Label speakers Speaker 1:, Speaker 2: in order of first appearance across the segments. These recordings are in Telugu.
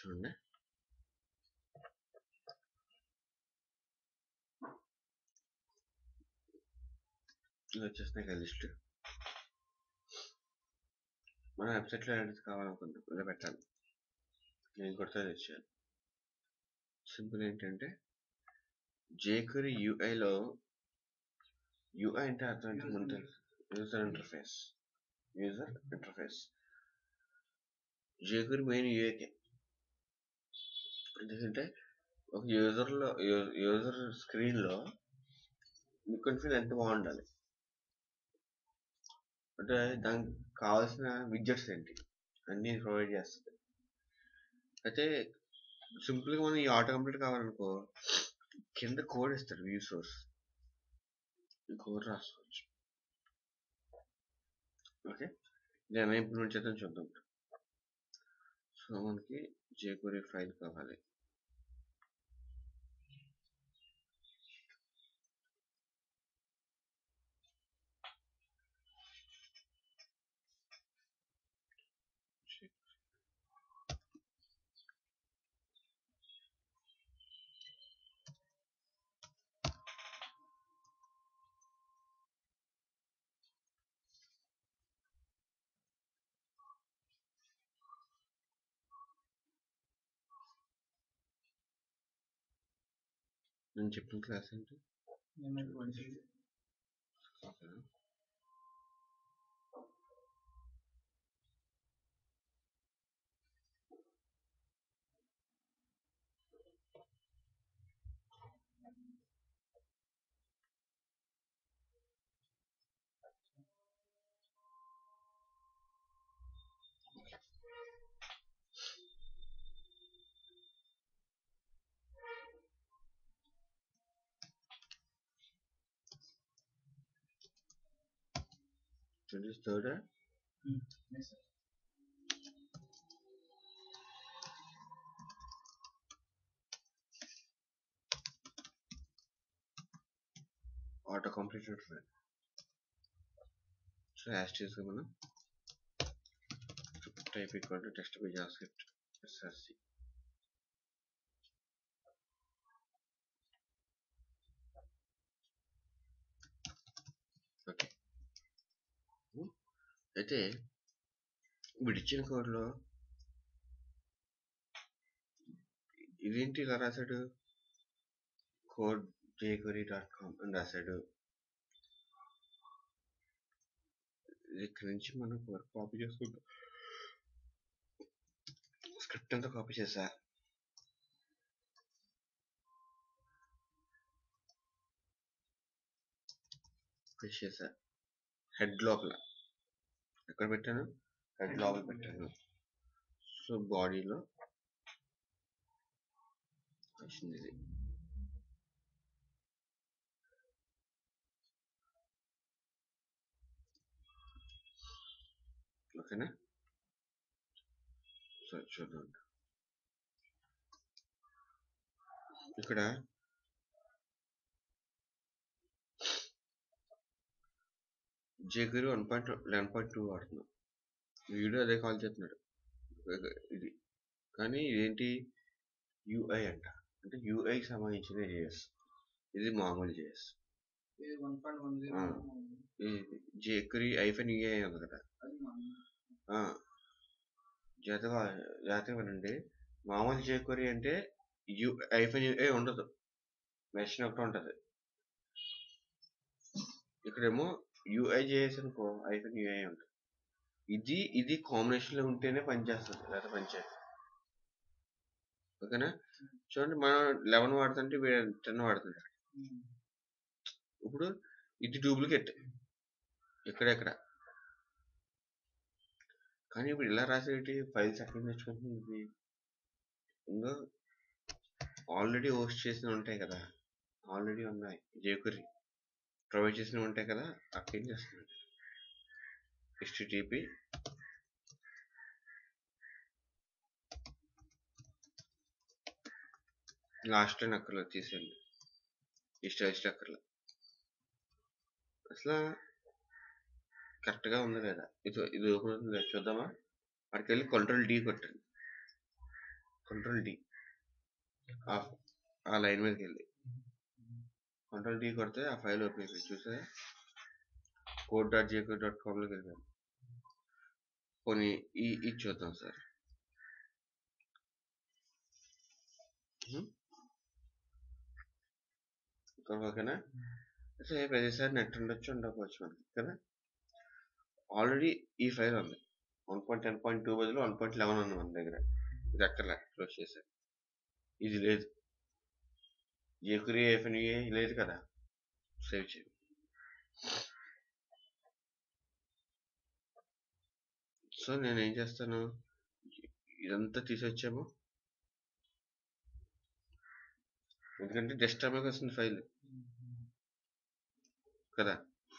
Speaker 1: చూడండి ఇది వచ్చేసినాయి కదా లిస్ట్ మన వెబ్సైట్లో ఎడిట్ కావాలనుకుందాం ఇలా పెట్టాలి నేను కొడితే తెచ్చాను సింపుల్ ఏంటంటే జేకరీ యూఐలో యూఐ అంటే అర్థం ఏంటి ముందు user interface user interface jQuery main యూఐకే ఎందుకంటే ఒక యూజర్లో యూజర్ స్క్రీన్లో లుక్ అండ్ ఫీల్ ఎంత బాగుండాలి అంటే దానికి కావాల్సిన విడ్జెట్స్ ఏంటి అన్నీ ప్రొవైడ్ చేస్తుంది అయితే సింపుల్గా మనం ఈ ఆటో కంప్లీట్ కావాలనుకో కింద కోడ్ ఇస్తాడు వ్యూ సోర్స్ ఈ కోడ్ రాసుకోవచ్చు ఓకే ఇది ఎలా ఇంప్లిమెంట్ చేద్దాం చూద్దాం సో మనకి జేకూరీ ఫైల్ కావాలి నేను చెప్పిన క్లాస్ ఏంటి ఓకేనా twenty third auto completed file so యాస్టీస్గా మనం type equal to text by JavaScript SRC okay అయితే విడిచిన కోడ్లో ఇదేంటి ఇలా రాశాడు కోడ్ జేకొరీ డాట్ కామ్ అని రాశాడు ఇక్కడి నుంచి మనం వర్క్ కాపీ చేసుకుంటాం స్క్రిప్ట్ అంతా కాపీ చేసా పేస్ట్ చేసా హెడ్ లోపల ఎక్కడ పెట్టాను హెడ్ లోపల పెట్టాను సో బాడీలో వచ్చింది ఇది ఓకేనా సో చూద్దాం ఇక్కడ jQuery one point eleven point two వాడుతున్నాం వీడియో అదే కాల్ చేస్తున్నాడు ఇది కానీ ఇదేంటి యూఐ అంట అంటే యూఐకి సంబంధించిన జేఎస్ ఇది మామూలు జేఎస్
Speaker 2: ఇది one point one zero
Speaker 1: jQuery hyphen UI ఉంది కదా ఆ, జాగ్రత్తగా జాగ్రత్తగా వినండి మామూలు జేకరీ అంటే యూ ఐఫన్ యూఐ ఉండదు మెషిన్ ఒకటి ఉంటుంది ఇక్కడేమో యూఐ జేఎస్ అనుకో ఐఫన్ యూఐ ఉంటుంది ఇది ఇది కాంబినేషన్ లో ఉంటేనే పనిచేస్తుంది లేదా పనిచేయదు ఓకేనా చూడండి మనం లెవెన్ వాడుతుంటే వీడు టెన్ వాడుతుంటాడు ఇప్పుడు ఇది డూప్లికేట్ ఎక్కడెక్కడ కానీ ఇప్పుడు ఇలా రాసేటి ఫైల్స్ ఎక్కడ తెచ్చుకుంటుంది ఇది ఇంకో ఆల్రెడీ హోస్ట్ చేసిన ఉంటాయి కదా ఆల్రెడీ ఉన్నాయి జేకురి ప్రొవైడ్ చేసినవి ఉంటాయి కదా అక్కడ ఏం చేస్తున్నాడు హెచ్టిటిపి లాస్ట్ లైన్ అక్కర్లేదు తీసేయండి ఇష్ట ఇష్ట అక్కర్లేదు అసలు కరెక్ట్గా ఉంది లేదా ఇది ఇది ఓపెన్ అవుతుంది లేదా చూద్దామా అక్కడికి వెళ్ళి కంట్రోల్ డి కొట్టండి కంట్రోల్ డి ఆ లైన్ మీదకి వెళ్ళి కంట్రోల్ డి కొడితే ఆ ఫైల్ ఓపెన్ అయిపోయింది చూసారా కోడ్ డాట్ జేకో డాట్ కామ్లోకి వెళ్ళిపోయాను పోనీ ఈ ఇది చూద్దాం సార్ ఓకేనా సో ప్రతిసారి నెట్ ఉండొచ్చు ఉండకపోవచ్చు మనకి కదా ఆల్రెడీ ఈ ఫైల్ ఉంది one point ten point two బదులు వన్ పాయింట్ లెవెన్ ఉంది మన దగ్గర ఇది అక్కర్లే క్లోజ్ చేశారు ఇది లేదు జేకురి ఎఫ్ఎన్ఏ లేదు కదా సేవ్ చేయండి సో నేను ఏం చేస్తాను ఇదంతా తీసొచ్చాము ఎందుకంటే డెస్క్టాప్ మీద వస్తుంది ఫైల్ కదా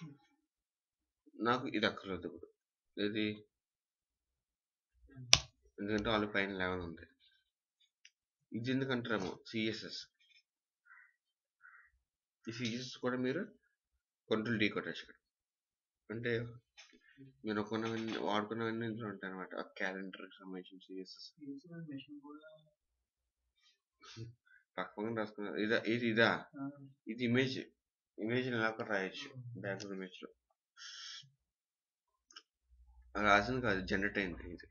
Speaker 1: నాకు ఇది అక్కర్లేదు ఇప్పుడు ఇది ఎందుకంటే వాళ్ళు పైన లెవెన్ ఉంది ఇది ఎందుకంటారేమో సిఎస్ఎస్ ఈ సిఎస్ఎస్ కూడా మీరు కంట్రోల్ డీ కొట్టచ్చు ఇక్కడ అంటే మీరు కొన్నవన్నీ వాడుకున్నవన్నీ ఇందులో ఉంటాయి అనమాట ఆ క్యాలెండర్కి సంబంధించిన సిఎస్ఎస్
Speaker 2: ఇన్సూరెన్స్ మెషిన్ కూడా
Speaker 1: పక్కన రాసుకున్నారు ఇదా ఇది ఇదా
Speaker 2: ఆ,
Speaker 1: ఇది ఇమేజ్ ఇమేజ్ ఇలా కూడా రాయొచ్చు బ్యాక్గ్రౌండ్ ఇమేజ్ లో రాసింది కాదు జనరేట్ అయింది ఇది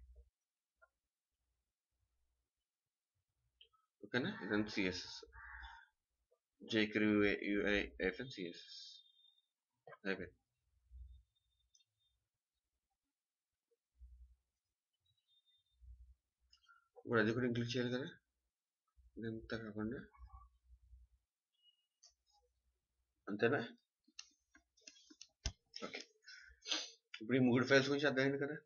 Speaker 1: ఓకేనా ఇదంతా సిఎస్ఎస్ జేకర్ యూఐ ఎఫ్ఎన్ సిఎస్ఎస్ అయిపోయింది ఇప్పుడు అది కూడా ఇంక్లూడ్ చేయాలి కదా ఇదంతా కాకుండా అంతేనా ఓకే ఇప్పుడు ఈ మూడు ఫైల్స్ గురించి అర్థమైంది కదా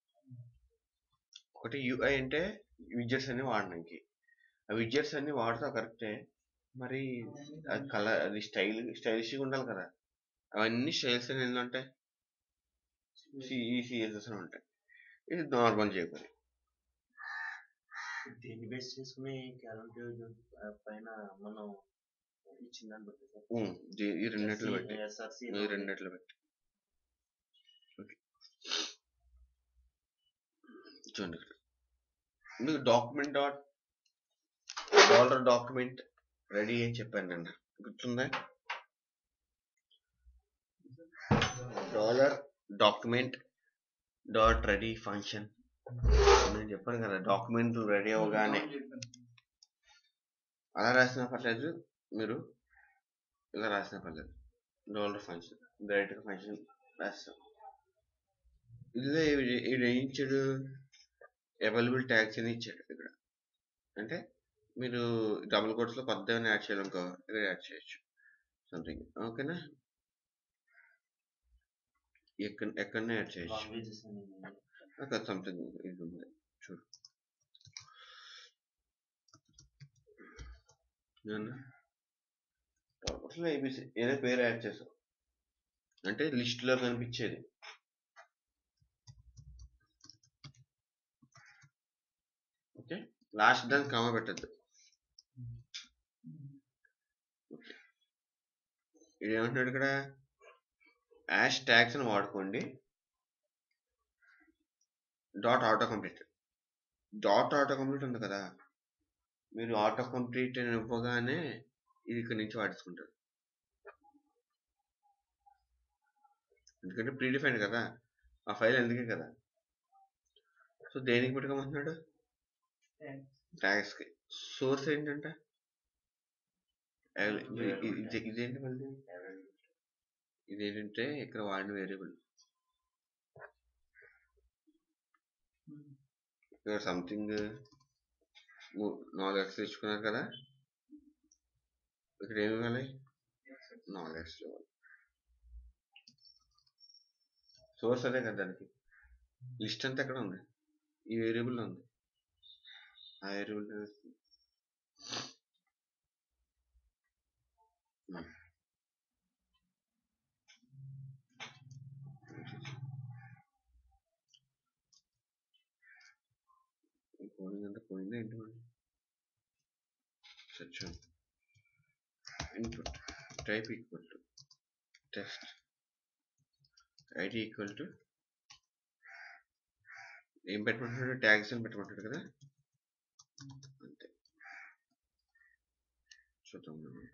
Speaker 1: ఒకటి యూఐ అంటే విడ్జెట్స్ అన్ని వాడడానికి ఆ విడ్జెట్స్ అన్ని వాడుతా కరెక్టే మరి అది కలర్ అది స్టైల్ స్టైలిష్గా ఉండాలి కదా అవన్నీ స్టైల్స్ అని ఎన్ని ఉంటాయి సిఈసిఎస్ఎస్ అని ఉంటాయి ఇది నార్మల్ చేయకూడదు
Speaker 3: దేన్ని బేస్ చేసుకుని క్యాలెండర్ పైన మనం ఇచ్చిన దాన్ని బట్టి సార్
Speaker 1: ఉమ్, దీ- ఈ రెండిట్లు బట్టి
Speaker 3: ఎస్ఆర్సి
Speaker 1: ఈ రెండిట్లు బట్టి ఓకే చూడండి ఇక్కడ మీకు document dot dollar document ready అని చెప్పాను నిన్న గుర్తుందా dollar document dot ready function నేను చెప్పాను కదా డాక్యుమెంట్ రెడీ అవగానే
Speaker 2: చెప్పాను.
Speaker 1: అలా రాసిన పర్లేదు మీరు ఇలా రాసిన పర్లేదు డాలర్ ఫంక్షన్ డైరెక్ట్గా ఫంక్షన్ రాస్తాం ఇందులో ఇది ఇది ఏం ఇచ్చాడు అవైలబుల్ ట్యాగ్స్ అని ఇచ్చాడు ఇక్కడ అంటే మీరు డబుల్ కోట్స్లో కొత్త ఏమైనా యాడ్ చేయాలనుకో ఇక్కడ యాడ్ చేయొచ్చు సంథింగ్ ఓకేనా ఎక్కడ ఎక్కడనే యాడ్ చేయొచ్చు
Speaker 3: లాంగ్వేజెస్ అనేది
Speaker 1: అక్కడ సంథింగ్ ఇది ఉంది చూడు అసలు ఏబిసి ఏదో పేరు యాడ్ చేసాం అంటే లిస్ట్ లో కనిపించేది ఓకే లాస్ట్ దానికి కామ పెట్టద్దు ఇది ఏమంటున్నాడు ఇక్కడ యాష్ ట్యాగ్స్ అని వాడుకోండి dot auto complete dot auto complete ఉంది కదా మీరు ఆటో కంప్లీట్ అని ఇవ్వగానే ఇది ఇక్కడ నుంచి వాడేసుకుంటారు ఎందుకంటే ప్రీడిఫైన్ కదా ఆ ఫైల్ ఎందుకే కదా సో దేనికి పెట్టుకోమంటున్నాడు
Speaker 2: Tags.
Speaker 1: ట్యాగ్స్ కి సోర్స్ ఏంటంటే అవి- ఇది- ఇది- ఇదేంటి మళ్ళీ ఇదేంటంటే ఇక్కడ వాడిన వేరియబుల్
Speaker 2: Hmm.
Speaker 1: ఇక్కడ సంథింగ్ నాలుగు ఎక్స్ తెచ్చుకున్నారు కదా ఇక్కడ ఏమి ఇవ్వాలి నాలుగు ఎక్స్ ఇవ్వాలి సోర్స్ అదే కదా దానికి లిస్ట్ అంతా ఎక్కడ ఉంది ఈ వేరియబుల్ ఉంది ఆ వేరియబుల్ కోడింగ్ అంతా పోయిందా ఏంటి మరి సచ్చాం input type equal to test ID equal to ఏం పెట్టమంటాడు ట్యాగ్స్ అని పెట్టమంటాడు కదా చూద్దాం మనం.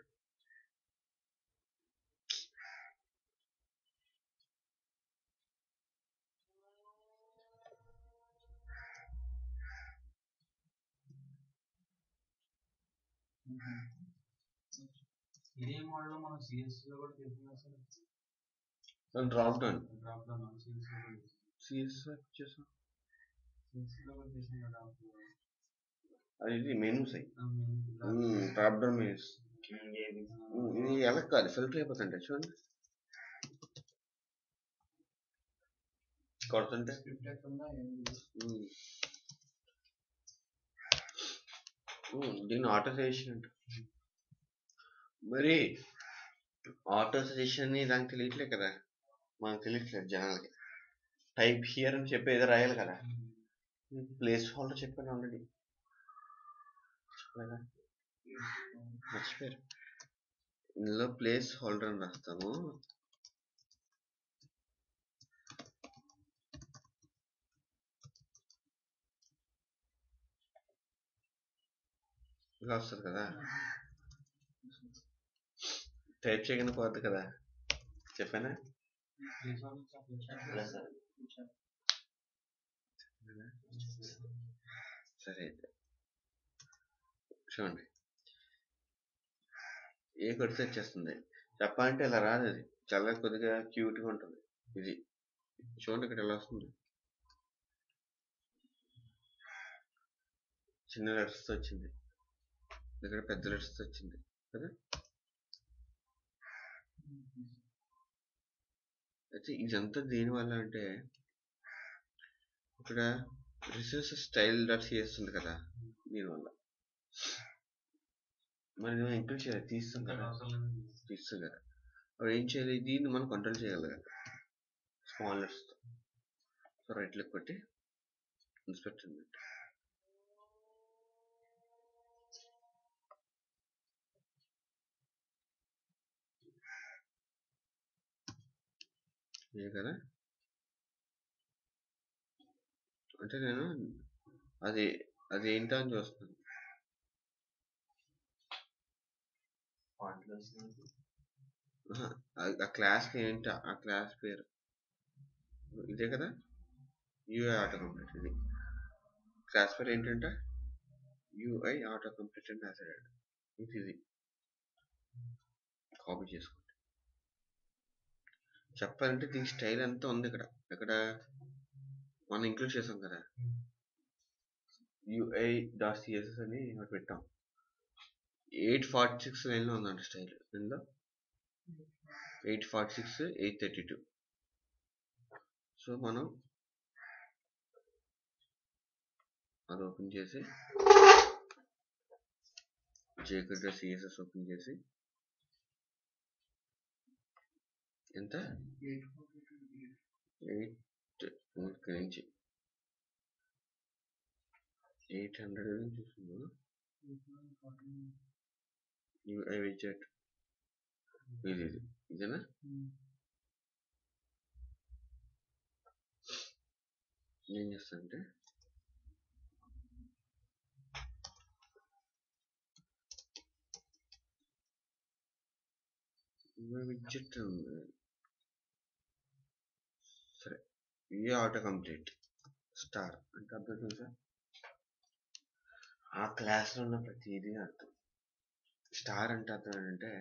Speaker 4: ఇదే మోడల్ మనం సిఎస్ లో కూడా చేస్తున్నాం సార్
Speaker 1: దాని drop down
Speaker 4: drop down CS లో కూడా
Speaker 1: సిఎస్ చేసాం
Speaker 4: సిఎస్ లో కూడా చేసిన డ్రాప్
Speaker 1: అది ఇది మెనూస్ అయ్యి
Speaker 4: డౌన్
Speaker 1: డ్రాప్ డౌన్ మెనూస్
Speaker 3: ఏది
Speaker 1: ఇది ఎలా కాదు ఫిల్టర్ అయిపోతుంటే చూడండి కొడుతుంటే
Speaker 2: స్క్రిప్ట్ ఎట్లుందా ఏంది
Speaker 1: ఉమ్. ఉమ్, దీన్ని ఆటో సజెషన్ అంట మరి ఆటో సజెషన్ దానికి తెలియట్లే కదా మనకు తెలియట్లేదు జనాలకి టైప్ హియర్ అని చెప్పి ఏదో రాయాలి కదా ప్లేస్ హోల్డర్ చెప్పాను ఆల్రెడీ చెప్పలేదా మర్చిపోయారు ఇందులో ప్లేస్ హోల్డర్ అని రాస్తాము ఇలా వస్తుంది కదా టైప్ చేయగానే పోద్ది కదా చెప్పానా
Speaker 3: ప్లస్
Speaker 1: సరే అయితే చూడండి ఏ కొడితే వచ్చేస్తుంది చెప్పాలంటే ఇలా రాదు అది చాలా కొద్దిగా క్యూట్గా ఉంటుంది ఇది చూడండి ఇక్కడ ఎలా వస్తుంది చిన్న లెటర్స్తో వచ్చింది ఇక్కడ పెద్ద లెటర్స్తో వచ్చింది కదా అయితే ఇదంతా దేనివల్ల అంటే ఇక్కడ రిసోర్స్ స్టైల్ డాట్ సిఎస్ ఉంది కదా దీనివల్ల మరి మనం ఇంక్లూడ్ చేయాలి తీస్తాం కదా తీస్తాం కదా అప్పుడు ఏం చేయాలి దీన్ని మనం కంట్రోల్ చేయాలి కదా స్మాల్ లెటర్స్తో సో రైట్ క్లిక్ కొట్టి ఇన్స్పెక్ట్ ఉంది ఇదే కదా అంటే నేను అది అది ఏంటో అని చూస్తాను
Speaker 3: ఫాంట్ లో వస్తుంది
Speaker 1: ఆహా, ఆ- ఆ క్లాస్ ఏంటో ఆ క్లాస్ పేరు ఇదే కదా యూఐ ఆటో కంప్లీట్ ఇది క్లాస్ పేరు ఏంటంటే యూఐ ఆటో కంప్లీట్ అని రాశాడు ఇది ఇది కాపీ చేసుకోండి చెప్పాలంటే దీని స్టైల్ అంతా ఉంది ఇక్కడ ఇక్కడ మనం ఇంక్లూడ్ చేసాం కదా యూఐ డాట్ సిఎస్ఎస్ అని ఒకటి పెట్టాం ఎయిట్ ఫార్టీ సిక్స్ లైన్లో ఉందండి స్టైల్ ఇందులో eight forty six eight thirty two so మనం అది ఓపెన్ చేసి జేకట్ సిఎస్ఎస్ ఓపెన్ చేసి ఎంత
Speaker 2: ఎయిట్ ఫోర్టీ టూ
Speaker 1: ఎయిట్ ఇక్కడి నుంచి ఎయిట్ హండ్రెడ్ నుంచి చూస్తుందా యూఐ విజెట్ ఇది ఇది ఇదేనా ఏం చేస్తానంటే విడ్జెట్ ఉంది సరే ఏ ఆటో కంప్లీట్ స్టార్ అంటే అర్థం తెలుసా ఆ క్లాస్లో ఉన్న ప్రతిదీ అర్థం స్టార్ అంటే అర్థం ఏంటంటే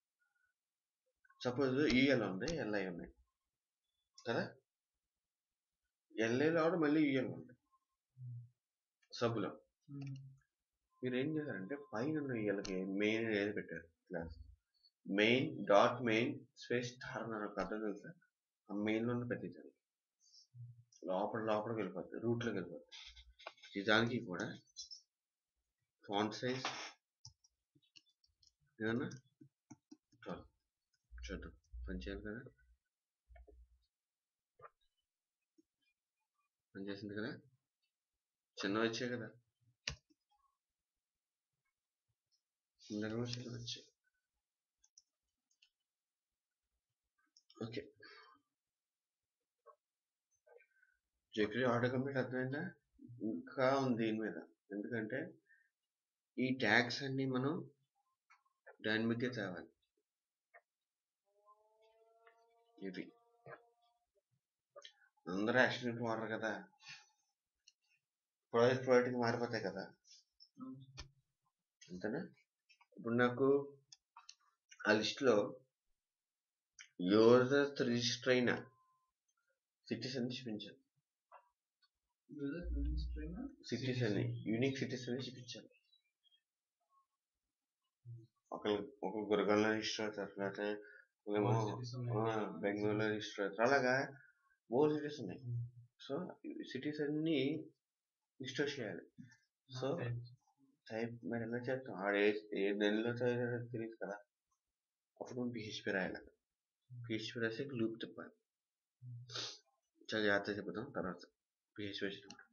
Speaker 1: సపోజ్ ఈఎల్ ఉంది ఎల్ఐ ఉన్నాయి కదా ఎల్ఐలో కూడా మళ్ళీ ఈఎల్ ఉంది సబ్బులో మీరు ఏం చేశారంటే పైన ఉన్న ఈఎల్కి మెయిన్ ఏది పెట్టారు class main dot main space star అని ఒక అర్థం తెలుసా ఆ మెయిన్లో ఉన్న పెట్టించాలి లోపల లోపలికి వెళ్ళిపోద్ది రూట్లోకి వెళ్ళిపోద్ది నిజానికి కూడా ఫాంట్ సైజ్ ఏమన్నా ట్వెల్వ్ చూద్దాం పని చేయాలి కదా పని చేసింది కదా చిన్న వచ్చాయి కదా ఇందాక కూడా చిన్న వచ్చాయి ఓకే జెక్రీ ఆటో కంప్లీట్ అర్థమైందా ఇంకా ఉంది దీని మీద ఎందుకంటే ఈ ట్యాగ్స్ అన్ని మనం డైనమిక్గా తేవాలి ఇది అందరూ యాక్షన్ వాడరు కదా ప్రాజెక్ట్ ప్రాజెక్ట్కి మారిపోతాయి కదా అంతేనా ఇప్పుడు నాకు ఆ లిస్ట్లో యూజర్స్ రిజిస్టర్ అయిన సిటీస్ అని చూపించాలి
Speaker 2: యూజర్ రిజిస్టర్ అయినా
Speaker 1: సిటీస్ అని యూనిక్ సిటీస్ అని చూపించాలి ఒకరు ఒక గురగల్లో రిజిస్టర్ అవుతారు లేకపోతే ఒకరేమో
Speaker 4: cities ఉన్నాయి.
Speaker 1: ఆ, బెంగళూరులో రిజిస్టర్ అవుతారు అలాగా మూడు సిటీస్ ఉన్నాయి సో సిటీస్ అన్ని రిజిస్టర్ చేయాలి సో టైప్ మరి ఎలా చేస్తాం ఆడ ఏ ఏ నెలలో చదివాడో తెలియదు కదా అప్పుడు మనం పిహెచ్పి రాయాలి పిహెచ్పి రాసి లూప్ తిప్పాలి చాలా జాగ్రత్తగా చెప్తాం తర్వాత పిహెచ్పి వచ్చినప్పుడు